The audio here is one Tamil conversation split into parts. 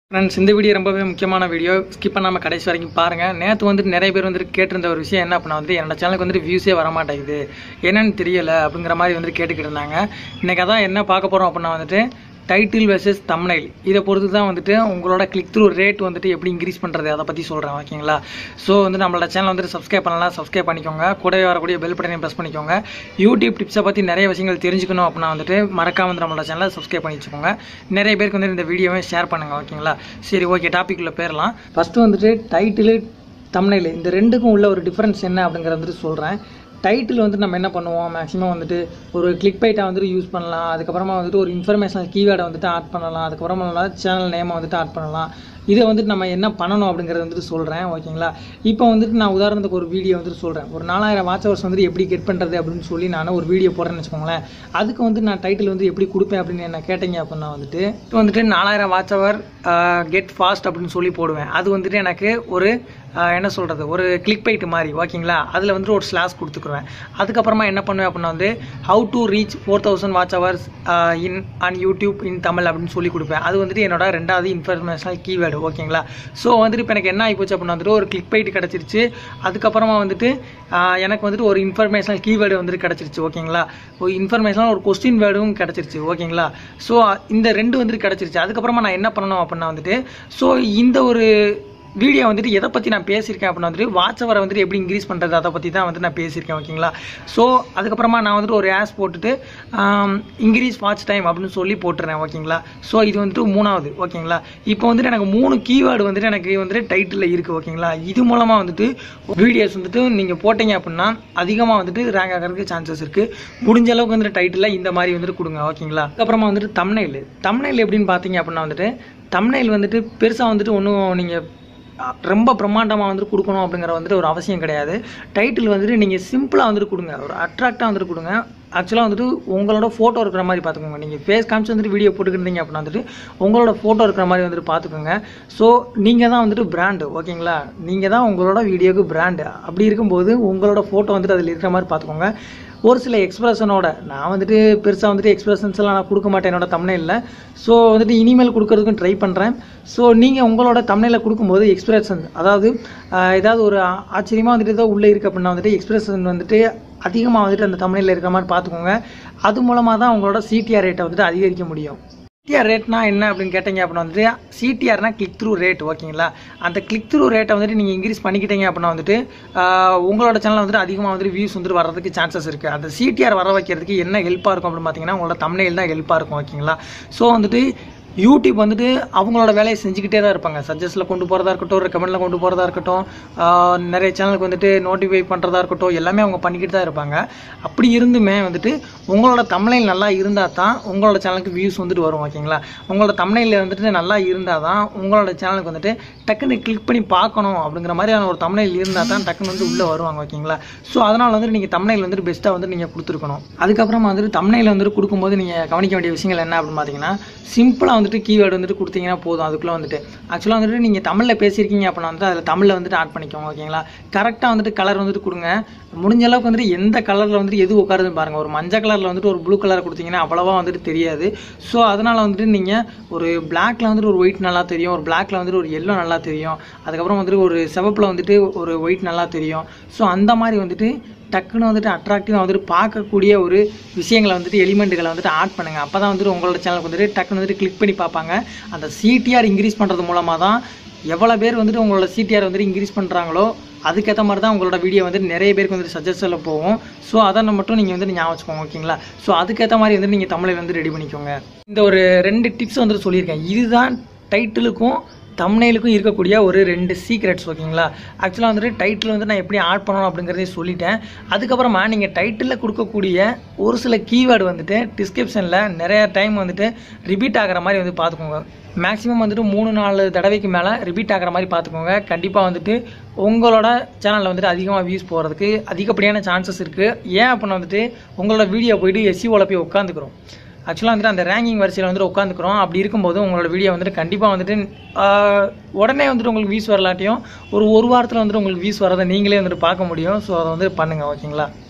ஃப்ரெண்ட்ஸ் இந்த வீடியோ ரொம்பவே முக்கியமான வீடியோ ஸ்கிப் பண்ணாமல் கடைசி வரைக்கும் பாருங்கள் நேற்று வந்துட்டு நிறைய பேர் வந்துட்டு கேட்டிருந்த ஒரு விஷயம் என்ன அப்படின்னா வந்து என்னோட சேனலுக்கு வந்துட்டு வியூஸே வர மாட்டேங்குது என்னன்னு தெரியல அப்படிங்கிற மாதிரி வந்துட்டு கேட்டுக்கிட்டு இருந்தாங்க இன்னைக்கு அதான் என்ன பார்க்க போகிறோம் அப்படின்னா வந்துட்டு டைட்டில் வெர்சஸ் தம்னைல் இதை பொறுத்து தான் வந்துட்டு உங்களோட கிளிக் த்ரூ ரேட் வந்துட்டு எப்படி இன்க்ரீஸ் பண்ணுறது அதை பற்றி சொல்கிறேன் ஓகேங்களா ஸோ வந்து நம்மளோட சேனல் வந்துட்டு சப்ஸ்கிரைப் பண்ணலாம் சப்ஸ்கிரைப் பண்ணிக்கோங்க கூடவே வரக்கூடிய பெல் பட்டனையும் ப்ரெஸ் பண்ணிக்கோங்க யூடியூப் டிப்ஸை பற்றி நிறைய விஷயங்கள் தெரிஞ்சுக்கணும் அப்படின்னா வந்துட்டு மறக்காம வந்து நம்மளோட சேனலை சப்ஸ்கிரைப் பண்ணி வச்சுக்கோங்க நிறைய பேருக்கு வந்து இந்த வீடியோவை ஷேர் பண்ணுங்கள் ஓகேங்களா சரி ஓகே டாபிக் உள்ள போயிடலாம் ஃபஸ்ட்டு வந்துட்டு டைட்டிலு தம்னைல் இந்த ரெண்டுக்கும் உள்ள ஒரு டிஃப்ரென்ஸ் என்ன அப்படிங்கிறத வந்துட்டு சொல்கிறேன் டைட்டில் வந்து நம்ம என்ன பண்ணுவோம் மேக்ஸிமம் வந்துட்டு ஒரு கிளிக் பைட்டாக வந்துட்டு யூஸ் பண்ணலாம் அதுக்கப்புறமா வந்துட்டு ஒரு இன்ஃபர்மேஷனல் கீவேர்டை வந்துட்டு ஆட் பண்ணலாம் அதுக்கப்புறமா சேனல் நேமை வந்துட்டு ஆட் பண்ணலாம் இதை வந்துட்டு நம்ம என்ன பண்ணணும் அப்படிங்கிறத வந்துட்டு சொல்கிறேன் ஓகேங்களா இப்போ வந்துட்டு நான் உதாரணத்துக்கு ஒரு வீடியோ வந்துட்டு சொல்கிறேன் ஒரு நாலாயிரம் வாட்ச் ஹவர்ஸ் வந்துட்டு எப்படி கெட் பண்ணுறது அப்படின்னு சொல்லி நான் ஒரு வீடியோ போடுறேன்னு வச்சுக்கோங்களேன் அதுக்கு வந்து நான் டைட்டில் வந்து எப்படி கொடுப்பேன் அப்படின்னு என்ன கேட்டீங்க அப்படின்னா வந்துட்டு இப்போ வந்துட்டு நாலாயிரம் வாட்ச் ஹவர் கெட் ஃபாஸ்ட் அப்படின்னு சொல்லி போடுவேன் அது வந்துட்டு எனக்கு ஒரு ஆஹ் என்ன சொல்கிறது ஒரு கிளிக் பைட்டு மாதிரி ஓகேங்களா அதில் வந்துட்டு ஒரு ஸ்லாஷ் கொடுத்துக்குருவேன் அதுக்கப்புறமா என்ன பண்ணுவேன் அப்படின்னா வந்து how to reach four thousand watch hours in on YouTube in Tamil அப்படின்னு சொல்லி கொடுப்பேன் அது வந்துட்டு என்னோட ரெண்டாவது இன்ஃபர்மேஷனல் கீவேர்டு ஓகேங்களா ஸோ வந்துட்டு இப்போ எனக்கு என்ன ஆகிப்போச்சு அப்படின்னா வந்துட்டு ஒரு கிளிக் பைட்டு கிடச்சிருச்சு அதுக்கப்புறமா வந்துட்டு ஆஹ் எனக்கு வந்துட்டு ஒரு இன்ஃபர்மேஷனல் கீவேர்டு வந்துட்டு கிடச்சிருச்சு ஓகேங்களா ஒரு இன்ஃபர்மேஷனல் ஒரு கொஸ்டின் வேர்டும் கிடச்சிருச்சு ஓகேங்களா ஸோ இந்த ரெண்டு வந்துட்டு கிடச்சிருச்சு அதுக்கப்புறமா நான் என்ன பண்ணணும் அப்படின்னா வந்துட்டு ஸோ இந்த ஒரு வீடியோ வந்துட்டு எதை பற்றி நான் பேசியிருக்கேன் அப்படின்னா வந்துட்டு வாட்ச் அவரை வந்துட்டு எப்படி இன்க்ரீஸ் பண்ணுறது அதை பற்றி தான் வந்துட்டு நான் பேசியிருக்கேன் ஓகேங்களா ஸோ அதுக்கப்புறமா நான் வந்துட்டு ஒரு ஆஸ் போட்டுட்டு இன்க்ரீஸ் வாட்ச் டைம் அப்படின்னு சொல்லி போட்டுறேன் ஓகேங்களா ஸோ இது வந்துட்டு மூணாவது ஓகேங்களா இப்போ வந்துட்டு எனக்கு மூணு கீவேர்டு வந்துட்டு எனக்கு வந்துட்டு டைட்டிலில் இருக்குது ஓகேங்களா இது மூலமாக வந்துட்டு வீடியோஸ் வந்துட்டு நீங்கள் போட்டீங்க அப்படின்னா அதிகமாக வந்துட்டு ரேங்க் ஆகிறதுக்கு சான்சஸ் இருக்குது முடிஞ்ச அளவுக்கு வந்துட்டு டைட்டில் இந்த மாதிரி வந்துட்டு கொடுங்க ஓகேங்களா அதுக்கப்புறமா வந்துட்டு தம்னைல் தம்னைல் எப்படின்னு பார்த்தீங்க அப்படின்னா வந்துட்டு தம்னைல் வந்துட்டு பெருசாக வந்துட்டு ஒன்றும் நீங்கள் ரொம்ப பிரம்மாண்டமாக வந்துட்டு கொடுக்கணும் அப்படிங்கிற வந்துட்டு ஒரு அவசியம் கிடையாது டைட்டில் வந்துட்டு நீங்கள் சிம்பிளாக வந்துட்டு கொடுங்க ஒரு அட்ராக்டாக வந்துட்டு கொடுங்க ஆக்சுவலாக வந்துட்டு உங்களோட ஃபோட்டோ இருக்கிற மாதிரி பார்த்துக்கோங்க நீங்கள் ஃபேஸ் காமிச்சு வந்துட்டு வீடியோ போட்டுக்கிட்டீங்க அப்படின்னா வந்துட்டு உங்களோட ஃபோட்டோ இருக்கிற மாதிரி வந்துட்டு பார்த்துக்கோங்க ஸோ நீங்கள் தான் வந்துட்டு பிராண்டு ஓகேங்களா நீங்கள் தான் உங்களோட வீடியோக்கு பிராண்டு அப்படி இருக்கும்போது உங்களோட ஃபோட்டோ வந்துட்டு அதில் இருக்கிற மாதிரி பார்த்துக்கோங்க ஒரு சில எக்ஸ்பிரஷனோட நான் வந்துட்டு பெருசாக வந்துட்டு எக்ஸ்பிரஷன்ஸ் எல்லாம் நான் கொடுக்க மாட்டேன் என்னோட தமிழில் ஸோ வந்துட்டு இனிமேல் கொடுக்கறதுக்கும் ட்ரை பண்ணுறேன் ஸோ நீங்கள் உங்களோட தமிழில் கொடுக்கும்போது எக்ஸ்பிரஷன் அதாவது ஆஹ், ஏதாவது ஒரு ஆ- ஆச்சரியமாக வந்துட்டு ஏதோ உள்ளே இருக்குது அப்படின்னா வந்துட்டு எக்ஸ்பிரஷன் வந்துட்டு அதிகமாக வந்துட்டு அந்த தமிழில் இருக்கிற மாதிரி பார்த்துக்கோங்க அது மூலமாக தான் உங்களோட சிடிஆர் ரேட்டை வந்துட்டு அதிகரிக்க முடியும் சிடிஆர் ரேட்னா என்ன அப்படின்னு கேட்டீங்க அப்படின்னா வந்துட்டு சிடிஆர்னா கிளிக் த்ரூ ரேட் ஓகேங்களா அந்த கிளிக் த்ரூ ரேட்டை வந்துட்டு நீங்கள் இன்க்ரீஸ் பண்ணிக்கிட்டீங்க அப்படின்னா வந்துட்டு ஆஹ், உங்களோட சேனல் வந்துட்டு அதிகமாக வந்துட்டு வியூஸ் வந்துட்டு வர்றதுக்கு சான்சஸ் இருக்குது அந்த சிடிஆர் வர வைக்கிறதுக்கு என்ன ஹெல்ப்பாக இருக்கும் அப்படின்னு பார்த்தீங்கன்னா உங்களோட தமிழில் தான் ஹெல்ப்பாக இருக்கும் ஓகேங்களா ஸோ வந்துட்டு யூடியூப் வந்துட்டு அவங்களோட வேலையை செஞ்சுக்கிட்டே தான் இருப்பாங்க சஜஸ்டில் கொண்டு போகிறதா இருக்கட்டும் ரெக்கமெண்டில் கொண்டு போகிறதா இருக்கட்டும் ஆஹ் நிறைய சேனலுக்கு வந்துட்டு நோட்டிஃபை பண்ணுறதா இருக்கட்டும் எல்லாமே அவங்க பண்ணிக்கிட்டு தான் இருப்பாங்க அப்படி இருந்துமே வந்துட்டு உங்களோட தமிழில் நல்லா இருந்தால் தான் உங்களோட சேனலுக்கு வியூஸ் வந்துட்டு வரும் ஓகேங்களா உங்களோட தமிழில் வந்துட்டு நல்லா இருந்தால் தான் உங்களோட சேனலுக்கு வந்துட்டு டக்குன்னு கிளிக் பண்ணி பார்க்கணும் அப்படிங்கிற மாதிரியான ஒரு தமிழில் இருந்தால் தான் டக்குன்னு வந்து உள்ளே வருவாங்க ஓகேங்களா ஸோ அதனால் வந்துட்டு நீங்கள் தமிழில் வந்துட்டு பெஸ்ட்டாக வந்து நீங்கள் கொடுத்துருக்கணும் அதுக்கப்புறமா வந்துட்டு தமிழில் வந்துட்டு கொடுக்கும்போது நீங்கள் கவனிக்க வேண்டிய விஷயங்கள் என்ன அப்படின்னு பார்த்தீங்கன்னா சிம்பிளாக வந்துட்டு கீவேர்டு வந்துட்டு கொடுத்தீங்கன்னா போதும் அதுக்குள்ளே வந்துட்டு ஆக்சுவலாக வந்துட்டு நீங்கள் தமிழில் பேசியிருக்கீங்க அப்படின்னா வந்துட்டு அதில் தமிழில் வந்துட்டு ஆட் பண்ணிக்கோங்க ஓகேங்களா கரெக்டாக வந்துட்டு கலர் வந்துட்டு கொடுங்க முடிஞ்ச அளவுக்கு வந்துட்டு எந்த கலரில் வந்துட்டு எது உட்காருதுன்னு பாருங்கள் ஒரு மஞ்சள் கலரில் வந்துட்டு ஒரு ப்ளூ கலர் கொடுத்தீங்கன்னா அவ்வளோவா வந்துட்டு தெரியாது ஸோ அதனால் வந்துட்டு நீங்கள் ஒரு பிளாக்ல வந்துட்டு ஒரு ஒயிட் நல்லா தெரியும் ஒரு பிளாக்ல வந்துட்டு ஒரு எல்லோ நல்லா தெரியும் அதுக்கப்புறம் வந்துட்டு ஒரு சிவப்பில் வந்துட்டு ஒரு ஒயிட் நல்லா தெரியும் ஸோ அந்த மாதிரி வந்துட்டு டக்குன்னு வந்துட்டு அட்ராக்டிவாக வந்துட்டு பார்க்கக்கூடிய ஒரு விஷயங்களை வந்துட்டு எலிமெண்ட்டுகளை வந்துட்டு ஆட் பண்ணுங்கள் அப்போ தான் வந்துட்டு உங்களோட சேனலுக்கு வந்துட்டு டக்குன்னு வந்துட்டு கிளிக் பண்ணி பார்ப்பாங்க அந்த சிடிஆர் இன்க்ரீஸ் பண்ணுறது மூலமாக தான் எவ்வளோ பேர் வந்துட்டு உங்களோட சிடிஆர் வந்துட்டு இன்க்ரீஸ் பண்ணுறாங்களோ அதுக்கேற்ற மாதிரி தான் உங்களோட வீடியோ வந்துட்டு நிறைய பேருக்கு வந்துட்டு சஜஸ்டில் போகும் ஸோ அதை மட்டும் நீங்கள் வந்துட்டு ஞாபகம் வச்சுக்கோங்க ஓகேங்களா ஸோ அதுக்கேற்ற மாதிரி வந்துட்டு நீங்கள் தமிழில் வந்து ரெடி பண்ணிக்கோங்க இந்த ஒரு ரெண்டு டிப்ஸ் வந்துட்டு சொல்லியிருக்கேன் இதுதான் டைட்டிலுக்கும் தம்னைலுக்கும் இருக்கக்கூடிய ஒரு ரெண்டு சீக்ரெட்ஸ் ஓகேங்களா ஆக்சுவலாக வந்துட்டு டைட்டில் வந்து நான் எப்படி ஆட் பண்ணணும் அப்படிங்கிறதே சொல்லிட்டேன் அதுக்கப்புறமா நீங்கள் டைட்டிலில் கொடுக்கக்கூடிய ஒரு சில கீவேர்டு வந்துட்டு டிஸ்கிரிப்ஷனில் நிறைய டைம் வந்துட்டு ரிப்பீட் ஆகிற மாதிரி வந்து பார்த்துக்கோங்க மேக்ஸிமம் வந்துட்டு மூணு நாலு தடவைக்கு மேலே ரிப்பீட் ஆகிற மாதிரி பார்த்துக்கோங்க கண்டிப்பாக வந்துட்டு உங்களோட சேனலில் வந்துட்டு அதிகமாக வியூஸ் போகிறதுக்கு அதிகப்படியான சான்சஸ் இருக்குது ஏன் அப்படின்னா வந்துட்டு உங்களோட வீடியோ போயிட்டு எஸ்சிஓவில் போய் உட்காந்துக்கிறோம் ஆக்சுவலாக வந்துட்டு அந்த ரேங்கிங் வரிசையில் வந்துட்டு உட்காந்துக்கிறோம் அப்படி இருக்கும்போது உங்களோட வீடியோ வந்துட்டு கண்டிப்பாக வந்துட்டு ஆஹ், உடனே வந்துட்டு உங்களுக்கு வியூஸ் வரலாட்டியும் ஒரு ஒரு வாரத்தில் வந்துட்டு உங்களுக்கு வியூஸ் வரதை நீங்களே வந்துட்டு பார்க்க முடியும் ஸோ அதை வந்து பண்ணுங்கள் ஓகேங்களா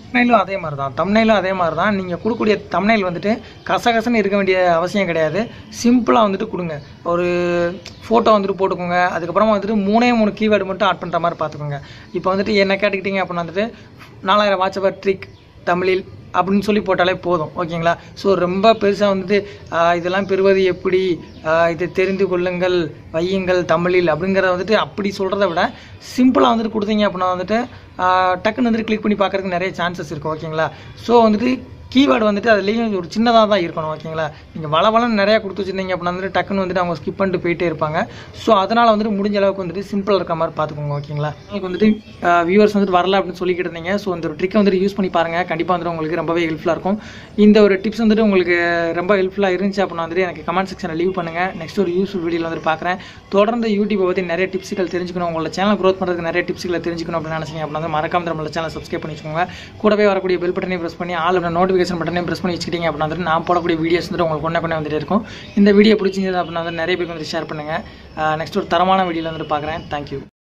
தம்னைலும் அதே மாதிரி தான் தம்னைலும் அதே மாதிரி தான் நீங்கள் கொடுக்கக்கூடிய தம்னைல் வந்துட்டு கசகசன்னு இருக்க வேண்டிய அவசியம் கிடையாது சிம்பிளாக வந்துட்டு கொடுங்க ஒரு ஃபோட்டோ வந்துட்டு போட்டுக்கோங்க அதுக்கப்புறமா வந்துட்டு மூணே மூணு கீவேர்டு மட்டும் ஆட் பண்ணுற மாதிரி பார்த்துக்கோங்க இப்போ வந்துட்டு என்ன கேட்டுக்கிட்டீங்க அப்படின்னா வந்துட்டு நாலாயிரம் வாட்ஸ்அப் ட்ரிக் தமிழில் அப்படின்னு சொல்லி போட்டாலே போதும் ஓகேங்களா ஸோ ரொம்ப பெருசாக வந்துட்டு ஆஹ், இதெல்லாம் பெறுவது எப்படி ஆஹ், இதை தெரிந்து கொள்ளுங்கள் வையுங்கள் தமிழில் அப்படிங்கிறத வந்துட்டு அப்படி சொல்கிறத விட சிம்பிளாக வந்துட்டு கொடுத்தீங்க அப்படின்னா வந்துட்டு ஆஹ், டக்குன்னு வந்துட்டு கிளிக் பண்ணி பார்க்கறதுக்கு நிறைய சான்சஸ் இருக்கும் ஓகேங்களா ஸோ வந்துட்டு கீவேர்டு வந்துட்டு அதுலேயும் ஒரு சின்னதாக தான் இருக்கணும் ஓகேங்களா நீங்கள் வள வளன்னு நிறையா கொடுத்து வச்சிருந்தீங்க அப்படின்னா வந்துட்டு டக்குன்னு வந்துட்டு அவங்க ஸ்கிப் பண்ணிட்டு போயிட்டே இருப்பாங்க ஸோ அதனால் வந்துட்டு முடிஞ்ச அளவுக்கு வந்துட்டு சிம்பிள் இருக்க மாதிரி பார்த்துக்கோங்க ஓகேங்களா உங்களுக்கு வந்துட்டு வியூவர்ஸ் வந்துட்டு வரல அப்படின்னு சொல்லிக்கிட்டு இருந்தீங்க ஸோ இந்த ஒரு ட்ரிக்கை வந்துட்டு யூஸ் பண்ணி பாருங்கள் கண்டிப்பாக வந்துட்டு உங்களுக்கு ரொம்பவே ஹெல்ப்ஃபுல்லாக இருக்கும் இந்த ஒரு டிப்ஸ் வந்துட்டு உங்களுக்கு ரொம்ப ஹெல்ப்ஃபுல்லாக இருந்துச்சு அப்படின்னா வந்துட்டு எனக்கு கமெண்ட் செக்ஷனில் லீவ் பண்ணுங்கள் நெக்ஸ்ட் ஒரு யூஸ்ஃபுல் வீடியோவில் வந்துட்டு பார்க்குறேன் தொடர்ந்து யூடியூப்பை பற்றி நிறைய டிப்ஸுகள் தெரிஞ்சுக்கணும் உங்களோட சேனல் க்ரோத் பண்ணுறதுக்கு நிறைய டிப்ஸுகளை தெரிஞ்சுக்கணும் அப்படின்னு நினச்சிங்க அப்படின்னா வந்து மறக்காம நம்மளோட சேனல் சப்ஸ்கிரைப் பண்ணி வச்சுக்கோங்க கூடவே வரக்கூடிய பெல் பட்டனையும் ப்ரெஸ் பண்ணி ஆல் நோட்டிஃபிகேஷன் பட்டனையும் ப்ரெஸ் பண்ணி வச்சுக்கிட்டீங்க அப்படின்னா வந்துட்டு நான் போடக்கூடிய வீடியோஸ் வந்துட்டு உங்களுக்கு கொண்டே கொண்டே வந்துட்டு இருக்கும் இந்த வீடியோ பிடிச்சிருந்தது அப்படின்னா வந்து நிறைய பேருக்கு வந்து ஷேர் பண்ணுங்கள் நெக்ஸ்ட் ஒரு தரமான வீடியோவில் வந்துட்டு பார்க்குறேன் தேங்க்யூ